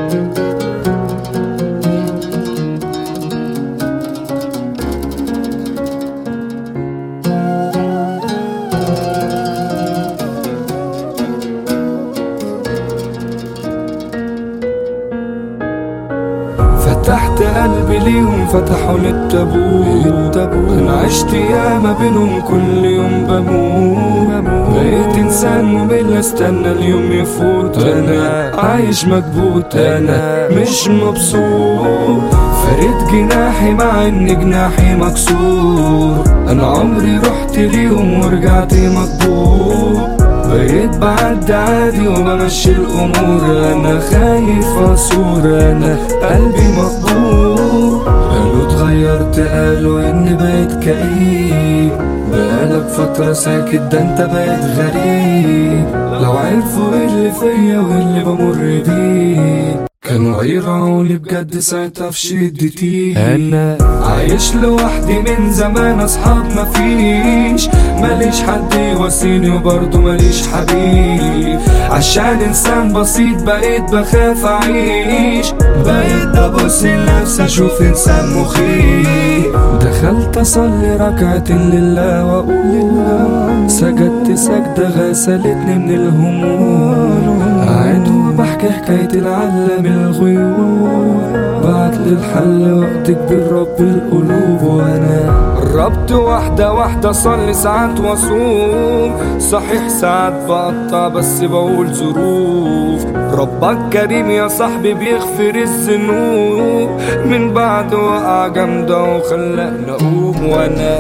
فتحت قلبي ليهم فتحوا للتابوت انا عشت ياما بينهم كل يوم بموت بقيت انسان ممل استنى اليوم يفوت انا عايش مكبوت انا مش مبسوط فريت جناحي مع ان جناحي مكسور انا عمري رحت ليهم ورجعت مكبوت بقيت بعد عادي وبمشي الامور انا خايف اصور انا قلبي مقبول قالوا اتغيرت قالوا اني بقيت كئيب بقالك فترة ساكت ده انت بقيت غريب لو عرفوا ايه اللي فيا واللي بمر بيه كانوا هيرعوني بجد ساعتها في شدتي انا عايش لوحدي من زمان اصحاب مفيش ماليش حد يواسيني وبرضه ماليش حبيب عشان انسان بسيط بقيت بخاف اعيش بقيت ببص لنفسي اشوف انسان مخيف دخلت اصلي ركعتين لله واقول سجدت سجدة غسلتني من الهموم قاعد وبحكي حكاية العلم الغيوب بعت للحل وقت كبير رب القلوب وانا قربت واحدة واحدة صلي ساعات واصوم صحيح ساعات بقطع بس بقول ظروف ربك كريم يا صاحبي بيغفر الذنوب من بعد وقع جامدة وخلقنا اقوم وانا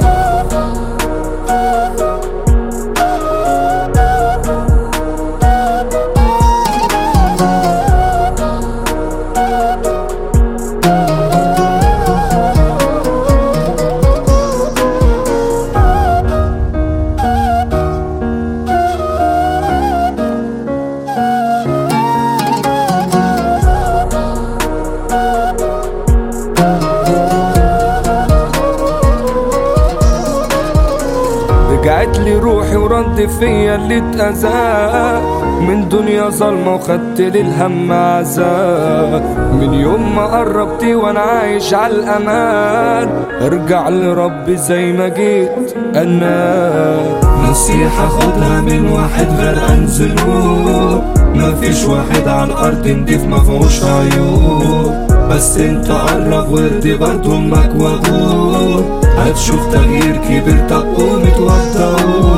رجعت لي روحي ورد فيا اللي اتأذى من دنيا ظلمة وخدت للهم عذاب من يوم ما قربت وانا عايش على الامان ارجع لربي زي ما جيت انا نصيحة خدها من واحد غرقان ذنوب مفيش واحد على الارض نضيف مفهوش عيوب بس انت قرب وارضي برضه امك وابوك هتشوف تغيير كبير طب قوم اتوضى